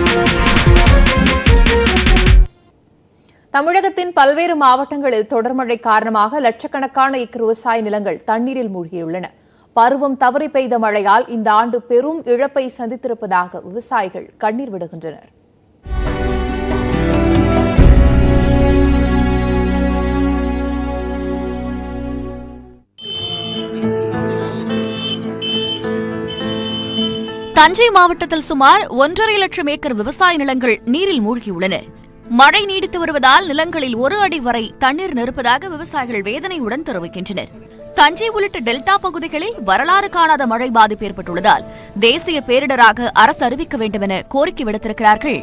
தமிழகத்தின் பல்வேறு மாவட்டங்களில் தொடர் மழை காரணமாக லட்சக்கணக்கான ஏக்கர் விவசாய நிலங்கள் தண்ணீரில் மூழ்கியுள்ளன பருவம் தவறி பெய்த மழையால் இந்த ஆண்டு பெரும் இழப்பை சந்தித்திருப்பதாக விவசாயிகள் கண்ணீர் விடுகின்றனர் தஞ்சை மாவட்டத்தில் சுமார் ஒன்றரை லட்சம் ஏக்கர் விவசாய நிலங்கள் நீரில் மூழ்கியுள்ளன மழை நீடித்து வருவதால் நிலங்களில் ஒரு அடி வரை தண்ணீர் நிற்பதாக விவசாயிகள் வேதனையுடன் தெரிவிக்கின்றனர் தஞ்சை உள்ளிட்ட டெல்டா பகுதிகளில் வரலாறு காணாத மழை பாதிப்பு ஏற்பட்டுள்ளதால் தேசிய பேரிடராக அரசு அறிவிக்க வேண்டும் என கோரிக்கை விடுத்திருக்கிறார்கள்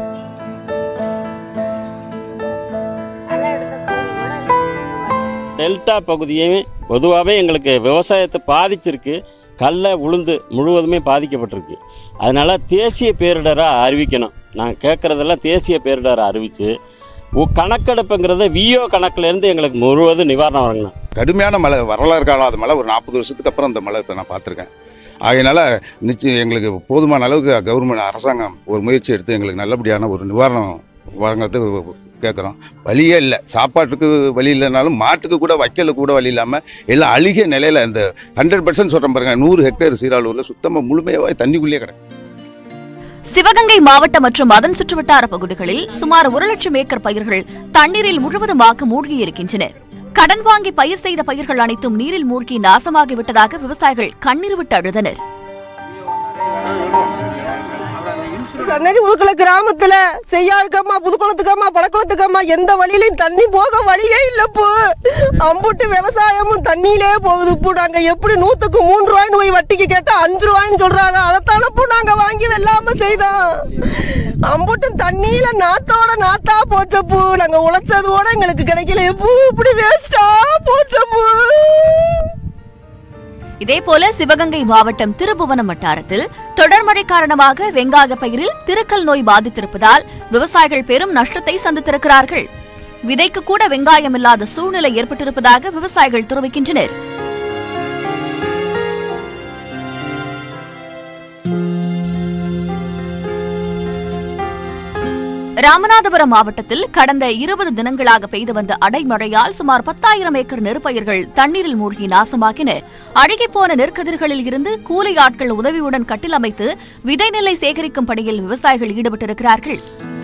டெல்டா பகுதியுமே பொதுவாகவே எங்களுக்கு விவசாயத்தை பாதிச்சிருக்கு கடல உளுந்து முழுவதுமே பாதிக்கப்பட்டிருக்கு அதனால் தேசிய பேரிடராக அறிவிக்கணும் நான் கேட்குறதெல்லாம் தேசிய பேரிடரை அறிவித்து கணக்கெடுப்புங்கிறத விஓ கணக்குலேருந்து எங்களுக்கு முழுவதும் நிவாரணம் வழங்கணும் கடுமையான மழை வரலாறு காணாத மழை ஒரு நாற்பது வருஷத்துக்கு அப்புறம் அந்த மழை இப்போ நான் பார்த்துருக்கேன் அதனால் நிச்சயம் எங்களுக்கு போதுமான அளவுக்கு கவர்மெண்ட் அரசாங்கம் ஒரு முயற்சி எடுத்து எங்களுக்கு நல்லபடியான ஒரு நிவாரணம் வழங்குறதுக்கு கேட்குறோம் வழியே இல்லை சாப்பாட்டுக்கு வழி இல்லைனாலும் மாட்டுக்கு கூட வைக்கலுக்கு கூட வழி இல்லாமல் எல்லாம் அழுகிய நிலையில் இந்த ஹண்ட்ரட் பர்சன்ட் சொல்கிறேன் பாருங்க நூறு ஹெக்டேர் சீராளூரில் சுத்தமாக முழுமையாக தண்ணிக்குள்ளேயே கிடக்கு சிவகங்கை மாவட்டம் மற்றும் அதன் சுற்றுவட்டார பகுதிகளில் சுமார் ஒரு லட்சம் ஏக்கர் பயிர்கள் தண்ணீரில் முழுவதுமாக மூழ்கியிருக்கின்றன கடன் வாங்கி பயிர் செய்த பயிர்கள் அனைத்தும் நீரில் மூழ்கி நாசமாகிவிட்டதாக விவசாயிகள் கண்ணீர் விட்டு அழுதனர் அன்னைக்கு புதுக்குள கிராமத்துல செய்யாருக்கம்மா புதுக்குளத்துக்கம்மா படக்குளத்துக்கம்மா எந்த வழியிலையும் தண்ணி போக வழியே இல்லப்போ அம்புட்டு விவசாயமும் தண்ணியிலே போகுது இப்போ நாங்க எப்படி நூத்துக்கு மூன்று ரூபாய்னு போய் வட்டிக்கு கேட்டா அஞ்சு ரூபாய்னு சொல்றாங்க அதைத்தானே இப்போ நாங்க வாங்கி வெள்ளாம செய்தோம் அம்புட்டும் தண்ணியில நாத்தோட நாத்தா போச்சப்பூ நாங்க உழைச்சதோட எங்களுக்கு கிடைக்கல எப்போ இப்படி வேஸ்டா போச்சப்பூ இதேபோல சிவகங்கை மாவட்டம் திருபுவனம் வட்டாரத்தில் தொடர் மழை காரணமாக வெங்காய பயிரில் திருக்கல் நோய் பாதித்திருப்பதால் விவசாயிகள் பெரும் நஷ்டத்தை சந்தித்திருக்கிறார்கள் விதைக்கு கூட வெங்காயம் இல்லாத சூழ்நிலை ஏற்பட்டிருப்பதாக விவசாயிகள் தெரிவிக்கின்றனர் ராமநாதபுரம் மாவட்டத்தில் கடந்த இருபது தினங்களாக பெய்து வந்த அடைமழையால் சுமார் பத்தாயிரம் ஏக்கர் நெற்பயிர்கள் தண்ணீரில் மூழ்கி நாசமாகின அழுகிப்போன நெற்கதிர்களில் இருந்து கூலி ஆட்கள் உதவியுடன் கட்டில் அமைத்து விதை நெல்லை சேகரிக்கும் பணியில் விவசாயிகள் ஈடுபட்டிருக்கிறார்கள்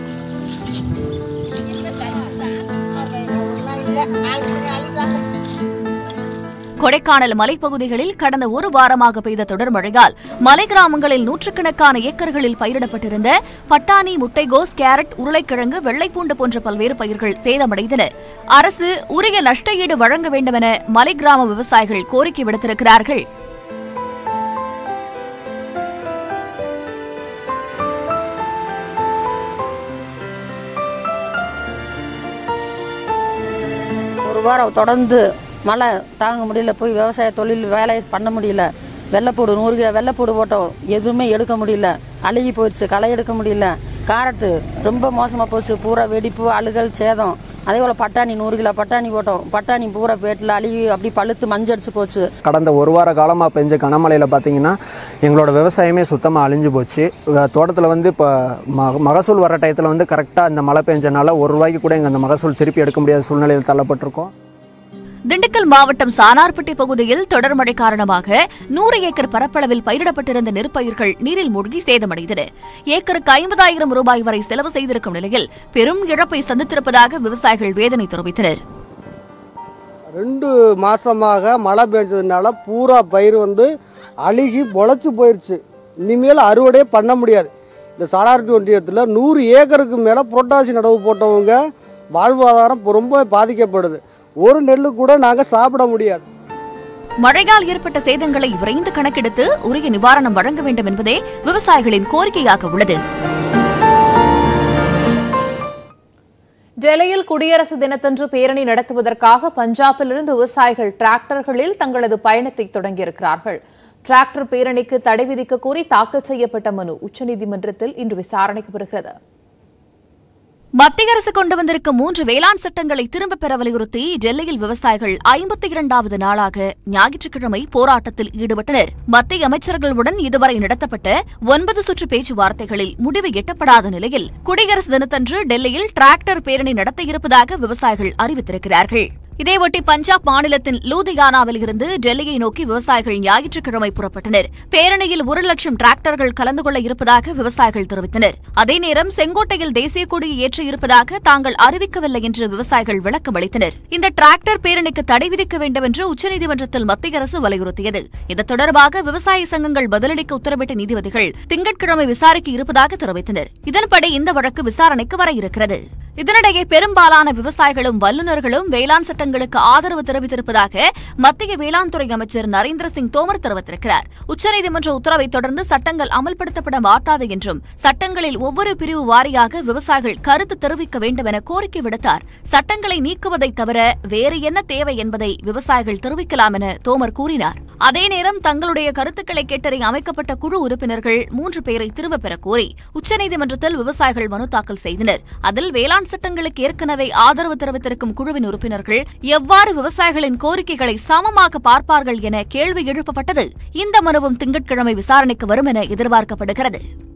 கொடைக்கானல் மலைப்பகுதிகளில் கடந்த ஒரு வாரமாக பெய்த தொடர் மழையால் மலை கிராமங்களில் நூற்றுக்கணக்கான ஏக்கர்களில் பயிரிடப்பட்டிருந்த பட்டாணி முட்டைகோஸ் கேரட் உருளைக்கிழங்கு வெள்ளைப்பூண்டு போன்ற பல்வேறு பயிர்கள் சேதமடைந்தன அரசு உரிய நஷ்ட ஈடு வழங்க வேண்டும் என மலை கிராம விவசாயிகள் கோரிக்கை விடுத்திருக்கிறார்கள் ஒரு வாரம் தொடர்ந்து மழை தாங்க முடியல போய் விவசாய தொழில் வேலையை பண்ண முடியல வெள்ளைப்பூடு நூறு கிலோ வெள்ளைப்பூடு போட்டோம் எதுவுமே எடுக்க முடியல அழுகி போயிடுச்சு களை எடுக்க முடியல காரட்டு ரொம்ப மோசமாக போச்சு பூரா வெடிப்பு அழுகல் சேதம் அதே போல் பட்டாணி நூறு கிலோ பட்டாணி போட்டோம் பட்டாணி பூரா பேட்டில் அழுகி அப்படி பழுத்து மஞ்சடிச்சு போச்சு கடந்த ஒரு வார காலமாக பெஞ்ச கனமழையில் பார்த்தீங்கன்னா எங்களோட விவசாயமே சுத்தமாக அழிஞ்சு போச்சு தோட்டத்தில் வந்து இப்போ ம மகசூல் வர டயத்தில் வந்து கரெக்டாக இந்த மழை பெஞ்சனால ஒரு ரூபாய்க்கு கூட எங்கள் அந்த மகசூல் திருப்பி எடுக்க முடியாத சூழ்நிலையில் தள்ளப்பட்டிருக்கோம் திண்டுக்கல் மாவட்டம் சானார்பட்டி பகுதியில் தொடர் மழை காரணமாக நூறு ஏக்கர் பரப்பளவில் பயிரிடப்பட்டிருந்த நெற்பயிர்கள் நீரில் மூழ்கி சேதமடைந்தன ஏக்கருக்கு ஐம்பதாயிரம் ரூபாய் வரை செலவு செய்திருக்கும் நிலையில் பெரும் இழப்பை சந்தித்திருப்பதாக விவசாயிகள் வேதனை தெரிவித்தனர் ரெண்டு மாசமாக மழை பெஞ்சதுனால பூரா பயிர் வந்து அழுகி பொழைச்சி போயிடுச்சு இனிமேல் அறுவடையே பண்ண முடியாது இந்த சாலார்டி ஒன்றியத்தில் நூறு ஏக்கருக்கு மேலே புரட்டாசி நடவு போட்டவங்க வாழ்வாதாரம் ரொம்ப பாதிக்கப்படுது ஒரு நெல்லு கூட நாங்கள் சாப்பிட முடியாது மழையால் ஏற்பட்ட சேதங்களை விரைந்து கணக்கெடுத்து உரிய நிவாரணம் வழங்க வேண்டும் என்பதே விவசாயிகளின் கோரிக்கையாக உள்ளது டெல்லியில் குடியரசு தினத்தன்று பேரணி நடத்துவதற்காக பஞ்சாபிலிருந்து விவசாயிகள் டிராக்டர்களில் தங்களது பயணத்தை தொடங்கியிருக்கிறார்கள் டிராக்டர் பேரணிக்கு தடை விதிக்க கோரி தாக்கல் செய்யப்பட்ட மனு உச்சநீதிமன்றத்தில் இன்று விசாரணைக்கு வருகிறது மத்திய அரசு கொண்டு வந்திருக்கும் மூன்று வேளாண் சட்டங்களை திரும்பப் பெற வலியுறுத்தி டெல்லியில் விவசாயிகள் ஐம்பத்தி இரண்டாவது நாளாக ஞாயிற்றுக்கிழமை போராட்டத்தில் ஈடுபட்டனர் மத்திய அமைச்சர்களுடன் இதுவரை நடத்தப்பட்ட ஒன்பது சுற்று பேச்சுவார்த்தைகளில் முடிவு எட்டப்படாத நிலையில் குடியரசு தினத்தன்று டெல்லியில் டிராக்டர் பேரணி நடத்த இருப்பதாக விவசாயிகள் அறிவித்திருக்கிறார்கள் இதேவொட்டி பஞ்சாப் மாநிலத்தின் லூதியானாவில் இருந்து டெல்லியை நோக்கி விவசாயிகள் ஞாயிற்றுக்கிழமை புறப்பட்டனர் பேரணியில் ஒரு லட்சம் டிராக்டர்கள் கலந்து கொள்ள இருப்பதாக விவசாயிகள் தெரிவித்தனர் அதே நேரம் செங்கோட்டையில் தேசிய கொடியை ஏற்ற இருப்பதாக தாங்கள் அறிவிக்கவில்லை என்று விவசாயிகள் விளக்கம் அளித்தனர் இந்த டிராக்டர் பேரணிக்கு தடை விதிக்க வேண்டும் என்று உச்சநீதிமன்றத்தில் மத்திய அரசு வலியுறுத்தியது இது தொடர்பாக விவசாய சங்கங்கள் பதிலளிக்க உத்தரவிட்ட நீதிபதிகள் திங்கட்கிழமை விசாரிக்க இருப்பதாக தெரிவித்தனர் இதன்படி இந்த வழக்கு விசாரணைக்கு வர இருக்கிறது இதனிடையே பெரும்பாலான விவசாயிகளும் வல்லுநர்களும் வேளாண் சட்டங்களுக்கு ஆதரவு தெரிவித்திருப்பதாக மத்திய வேளாண் துறை அமைச்சர் நரேந்திர சிங் தோமர் தெரிவித்திருக்கிறார் உச்சநீதிமன்ற உத்தரவை தொடர்ந்து சட்டங்கள் அமல்படுத்தப்பட மாட்டாது என்றும் சட்டங்களில் ஒவ்வொரு பிரிவு வாரியாக விவசாயிகள் கருத்து தெரிவிக்க வேண்டும் என கோரிக்கை விடுத்தார் சட்டங்களை நீக்குவதை தவிர வேறு என்ன தேவை என்பதை விவசாயிகள் தெரிவிக்கலாம் என தோமர் கூறினார் அதே நேரம் தங்களுடைய கருத்துக்களை கேட்டறிய அமைக்கப்பட்ட குழு உறுப்பினர்கள் மூன்று பேரை திரும்பப் பெறக் கோரி உச்சநீதிமன்றத்தில் விவசாயிகள் மனு தாக்கல் செய்தனர் அதில் வேளாண் சட்டங்களுக்கு ஏற்கனவே ஆதரவு தெரிவித்திருக்கும் குழுவின் உறுப்பினர்கள் எவ்வாறு விவசாயிகளின் கோரிக்கைகளை சமமாக பார்ப்பார்கள் என கேள்வி எழுப்பப்பட்டது இந்த மனுவும் திங்கட்கிழமை விசாரணைக்கு வரும் என எதிர்பார்க்கப்படுகிறது